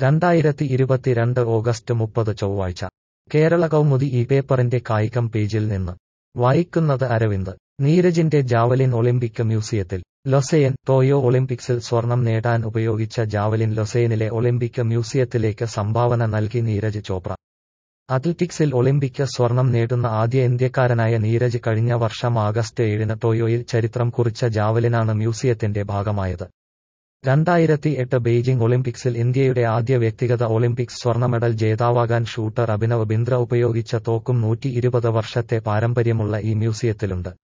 രണ്ടായിരത്തി ഇരുപത്തിരണ്ട് ഓഗസ്റ്റ് മുപ്പത് ചൊവ്വാഴ്ച കേരള കൗമുദി ഈ പേപ്പറിന്റെ കായികം പേജിൽ നിന്ന് വായിക്കുന്നത് അരവിന്ദ് നീരജിന്റെ ജാവലിൻ ഒളിമ്പിക് മ്യൂസിയത്തിൽ ലൊസെയൻ ടോയോ ഒളിമ്പിക്സിൽ സ്വർണം നേടാൻ ഉപയോഗിച്ച ജാവലിൻ ലൊസെയനിലെ ഒളിമ്പിക് മ്യൂസിയത്തിലേക്ക് സംഭാവന നൽകി നീരജ് ചോപ്ര അത്ലറ്റിക്സിൽ ഒളിമ്പിക് സ്വർണം നേടുന്ന ആദ്യ ഇന്ത്യക്കാരനായ നീരജ് കഴിഞ്ഞ വർഷം ആഗസ്റ്റ് ഏഴിന് ടോയോയിൽ ചരിത്രം കുറിച്ച ജാവലിനാണ് മ്യൂസിയത്തിന്റെ ഭാഗമായത് രണ്ടായിരത്തി എട്ട് ബെയ്ജിംഗ് ഒളിമ്പിക്സിൽ ഇന്ത്യയുടെ ആദ്യ വ്യക്തിഗത ഒളിമ്പിക്സ് സ്വർണ്ണ മെഡൽ ജേതാവാകാൻ ഷൂട്ടർ അഭിനവ് ബിന്ദ്ര ഉപയോഗിച്ച തോക്കും നൂറ്റി ഇരുപത് വർഷത്തെ പാരമ്പര്യമുള്ള ഈ മ്യൂസിയത്തിലുണ്ട്